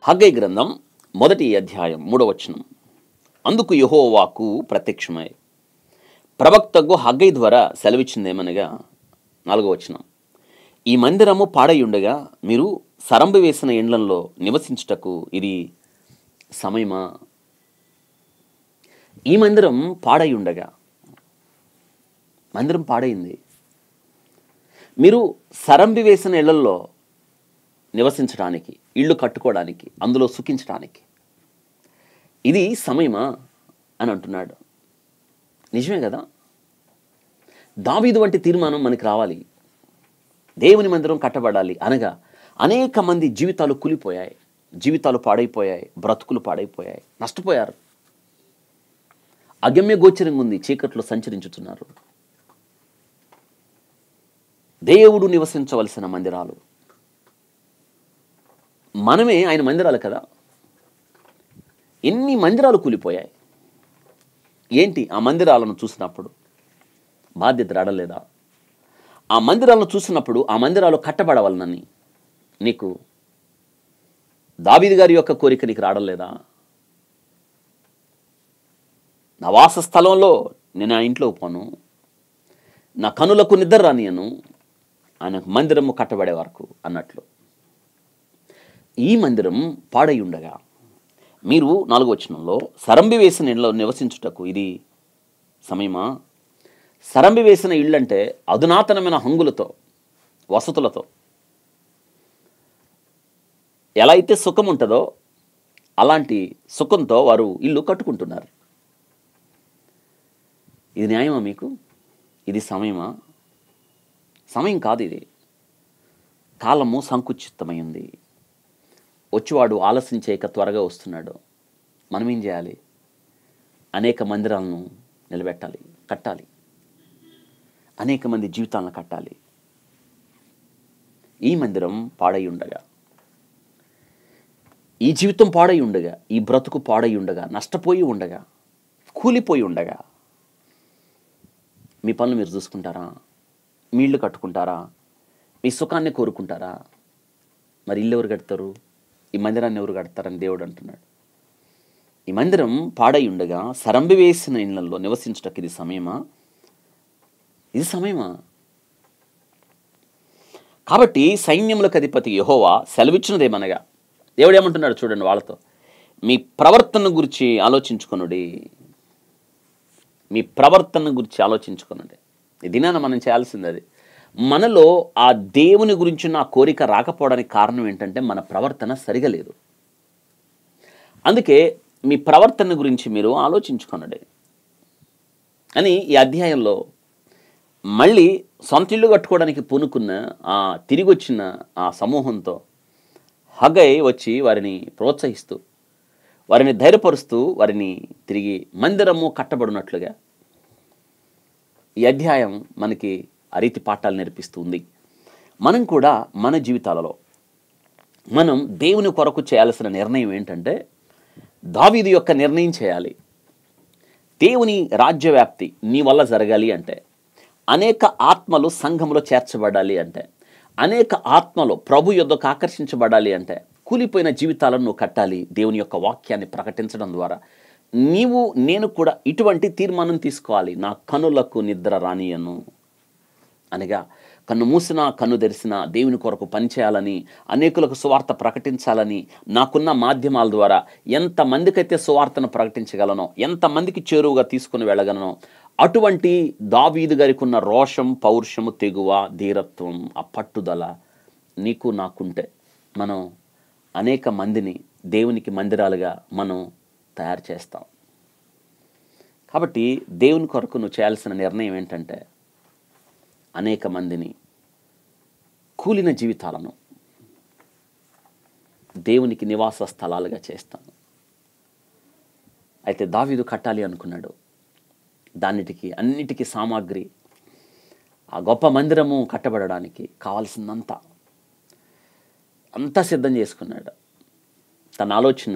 Haggai గ్రంథం మొదటి అధ్యాయం మూడవ వచనం అందుకు యెహోవాకు ప్రత్యక్షమై ప్రవక్తకు హగ్గై ద్వారా సెలవిచ్చిందేమనగా నాలుగవ వచనం ఈ మందిరము పాడై ఉండగా మీరు సరంబు వేసిన ఇండ్లంలో నివసించుటకు ఇది సమయమా ఈ మందిరం పాడై ఉండగా మందిరం పాడైంది మీరు సరంబి వేసిన ఇళ్లలో నివసించడానికి ఇళ్ళు కట్టుకోవడానికి అందులో సుఖించడానికి ఇది సమయమా అని అంటున్నాడు నిజమే కదా దావీదు వంటి తీర్మానం మనకి రావాలి దేవుని మందిరం కట్టబడాలి అనగా అనేక మంది జీవితాలు కూలిపోయాయి జీవితాలు పాడైపోయాయి బ్రతుకులు పాడైపోయాయి నష్టపోయారు అగమ్య గోచరంగా ఉంది చీకట్లో సంచరించుతున్నారు దేవుడు నివసించవలసిన మందిరాలు మనమే ఆయన మందిరాలు కదా ఎన్ని మందిరాలు కూలిపోయాయి ఏంటి ఆ మందిరాలను చూసినప్పుడు బాధ్యత రాడలేదా ఆ మందిరాలను చూసినప్పుడు ఆ మందిరాలు కట్టబడవలనని నీకు దావీదు గారి యొక్క కోరిక నీకు రావడం నా వాస స్థలంలో నేను ఆ ఇంట్లో పోను నా కనులకు నిద్ర రానియను ఆయన మందిరము కట్టబడే వరకు అన్నట్లు ఈ మందిరం పాడై ఉండగా మీరు నాలుగో వచనంలో సరంబి వేసిన ఇళ్ళలో నివసించుటకు ఇది సమయమా సరంబి వేసిన ఇళ్ళంటే అధునాతనమైన హంగులతో వసతులతో ఎలా అయితే సుఖం ఉంటుందో అలాంటి సుఖంతో వారు ఇల్లు కట్టుకుంటున్నారు ఇది న్యాయమా మీకు ఇది సమయమా సమయం కాదు ఇది కాలము సంకుచితమైంది వచ్చివాడు ఆలస్యం చేయక త్వరగా వస్తున్నాడు మనం ఏం చేయాలి అనేక మందిరాలను నిలబెట్టాలి కట్టాలి అనేక మంది జీవితాలను కట్టాలి ఈ మందిరం పాడై ఉండగా ఈ జీవితం పాడై ఉండగా ఈ బ్రతుకు పాడై ఉండగా నష్టపోయి ఉండగా కూలిపోయి ఉండగా మీ పనులు మీరు చూసుకుంటారా మీ ఇల్లు కట్టుకుంటారా మీ సుఖాన్ని కోరుకుంటారా మరి ఇల్లు ఎవరు కడతారు ఈ మందిరాన్ని ఎవరు కడతారని దేవుడు అంటున్నాడు ఈ మందిరం పాడై ఉండగా సరంబి వేసిన ఇళ్లలో నివసించటకు ఇది సమయమా ఇది సమయమా కాబట్టి సైన్యములకు అధిపతి యహోవా సెలవిచ్చినదేమనగా దేవుడు ఏమంటున్నాడు చూడండి వాళ్ళతో మీ ప్రవర్తన గురించి ఆలోచించుకొనుడి మీ ప్రవర్తన గురించి ఆలోచించుకునండి ఈ దినాన మనం చేయాల్సింది అది మనలో ఆ దేవుని గురించి నా కోరిక రాకపోవడానికి కారణం ఏంటంటే మన ప్రవర్తన సరిగా లేదు అందుకే మీ ప్రవర్తన గురించి మీరు ఆలోచించుకునండి అని ఈ అధ్యాయంలో మళ్ళీ సొంత ఇల్లు కట్టుకోవడానికి పూనుకున్న ఆ తిరిగి వచ్చిన ఆ సమూహంతో హగై వచ్చి వారిని ప్రోత్సహిస్తూ వారిని ధైర్యపరుస్తూ వారిని తిరిగి మందిరము కట్టబడినట్లుగా ఈ అధ్యాయం మనకి అరీతి పాఠాలు నేర్పిస్తుంది మనం కూడా మన జీవితాలలో మనం దేవుని కొరకు చేయాల్సిన నిర్ణయం ఏంటంటే దావీదు యొక్క నిర్ణయం చేయాలి దేవుని రాజ్యవ్యాప్తి నీ వల్ల జరగాలి అంటే అనేక ఆత్మలు సంఘంలో చేర్చబడాలి అంటే అనేక ఆత్మలు ప్రభు యొద్దకు ఆకర్షించబడాలి అంటే కూలిపోయిన జీవితాలను నువ్వు కట్టాలి దేవుని యొక్క వాక్యాన్ని ప్రకటించడం ద్వారా నీవు నేను కూడా ఇటువంటి తీర్మానం తీసుకోవాలి నా కనులకు నిద్ర రానియను అనగా కన్ను మూసినా కన్ను తెరిసినా దేవుని కొరకు పనిచేయాలని అనేకులకు సువార్త ప్రకటించాలని నాకున్న మాధ్యమాల ద్వారా ఎంతమందికైతే సువార్తను ప్రకటించగలనో ఎంతమందికి చేరువుగా తీసుకుని వెళ్ళగలనో అటువంటి దావీదు గారికి ఉన్న రోషం పౌరుషము తెగువ ధీరత్వం ఆ పట్టుదల నీకు నాకుంటే మనం అనేక మందిని దేవునికి మందిరాలుగా మనం తయారు చేస్తాం కాబట్టి దేవుని కొరకు నువ్వు చేయాల్సిన నిర్ణయం ఏంటంటే అనేక మందిని కూలిన జీవితాలను దేవునికి నివాస స్థలాలుగా చేస్తాను అయితే దావీదు కట్టాలి అనుకున్నాడు దాన్నిటికి అన్నిటికీ సామాగ్రి ఆ గొప్ప మందిరము కట్టబడడానికి కావాల్సిందంతా అంతా సిద్ధం చేసుకున్నాడు తన ఆలోచన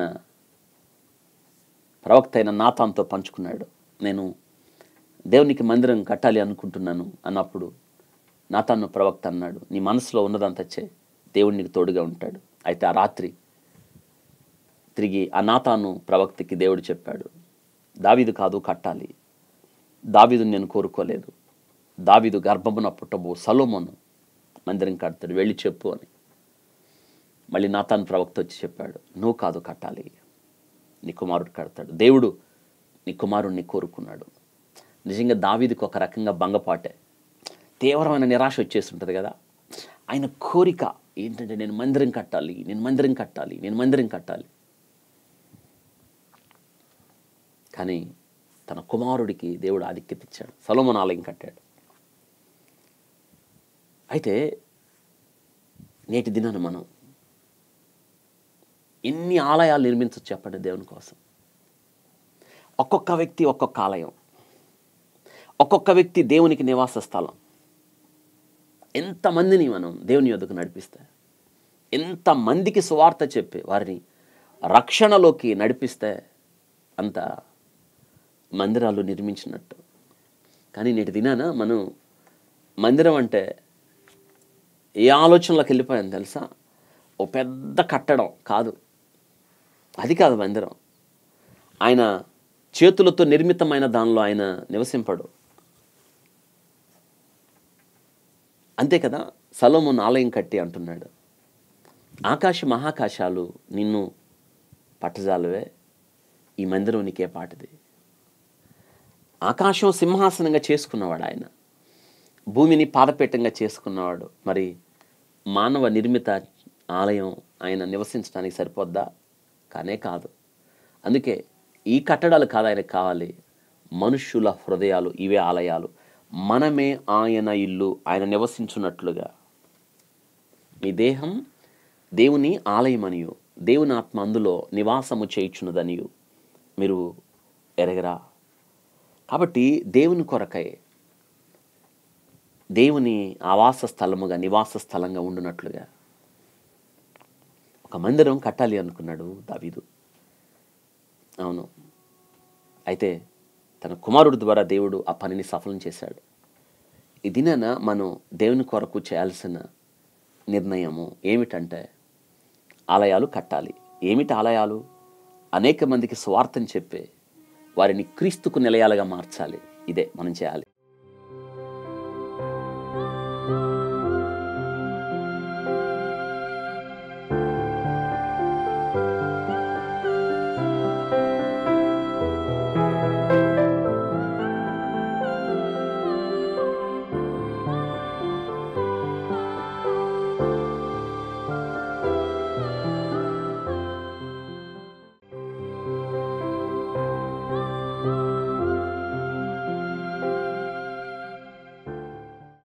ప్రవక్త అయిన నాతాంతో పంచుకున్నాడు నేను దేవునికి మందిరం కట్టాలి అనుకుంటున్నాను అన్నప్పుడు నాతాను ప్రవక్త అన్నాడు నీ మనసులో ఉన్నదంతా చే దేవుడు నీకు తోడుగా ఉంటాడు అయితే ఆ రాత్రి తిరిగి ఆ నాతాను ప్రవక్తకి దేవుడు చెప్పాడు దావీదు కాదు కట్టాలి దావీదు నేను కోరుకోలేదు దావీదు గర్భమున పుట్టబో సలోమోను మందిరం కడతాడు వెళ్ళి చెప్పు అని మళ్ళీ నాతాను ప్రవక్త వచ్చి చెప్పాడు నువ్వు కాదు కట్టాలి నీ కుమారుడు కడతాడు దేవుడు నీ కుమారుడిని కోరుకున్నాడు నిజంగా దావీదికి ఒక రకంగా భంగపాటే తీవ్రమైన నిరాశ వచ్చేస్తుంటుంది కదా ఆయన కోరిక ఏంటంటే నేను మందిరం కట్టాలి నేను మందిరం కట్టాలి నేను మందిరం కట్టాలి కానీ తన కుమారుడికి దేవుడు ఆధిక్యత ఇచ్చాడు సలోమన్ ఆలయం కట్టాడు అయితే నేటి దినాన మనం ఎన్ని ఆలయాలు నిర్మించవచ్చు చెప్పండి దేవుని కోసం ఒక్కొక్క వ్యక్తి ఒక్కొక్క ఆలయం ఒక్కొక్క వ్యక్తి దేవునికి నివాస స్థలం ఎంతమందిని మనం దేవుని యొద్దకు నడిపిస్తే ఎంతమందికి సువార్త చెప్పి వారిని రక్షణలోకి నడిపిస్తే అంత మందిరాలు నిర్మించినట్టు కానీ నేటి దినాన మనం మందిరం అంటే ఏ ఆలోచనలోకి వెళ్ళిపోయాను తెలుసా ఓ పెద్ద కట్టడం కాదు అది కాదు మందిరం ఆయన చేతులతో నిర్మితమైన దానిలో ఆయన నివసింపడు అంతే కదా సలోమోన్ ఆలయం కట్టి అంటున్నాడు ఆకాశ మహాకాశాలు నిన్ను పట్టజాలువే ఈ మందిరం నీకే పాటిది ఆకాశం సింహాసనంగా చేసుకున్నవాడు ఆయన భూమిని పాదపీఠంగా చేసుకున్నవాడు మరి మానవ నిర్మిత ఆలయం ఆయన నివసించడానికి సరిపోద్దా కానే కాదు అందుకే ఈ కట్టడాలు కాదు ఆయనకు కావాలి మనుష్యుల హృదయాలు ఇవే ఆలయాలు మనమే ఆయన ఇల్లు ఆయన నివసించున్నట్లుగా మీ దేహం దేవుని ఆలయమనియు దేవుని ఆత్మ అందులో నివాసము చేయుచున్నదనియు మీరు ఎరగరా కాబట్టి దేవుని కొరకై దేవుని ఆవాస స్థలముగా నివాస స్థలంగా ఉండునట్లుగా ఒక మందిరం కట్టాలి అనుకున్నాడు దావీదు అవును అయితే తన కుమారుడు ద్వారా దేవుడు ఆ పనిని సఫలం చేశాడు ఈ దినాన మనం దేవుని కొరకు చేయాల్సిన నిర్ణయము ఏమిటంటే ఆలయాలు కట్టాలి ఏమిటి ఆలయాలు అనేక మందికి స్వార్థం చెప్పే వారిని క్రీస్తుకు నిలయాలుగా మార్చాలి ఇదే మనం చేయాలి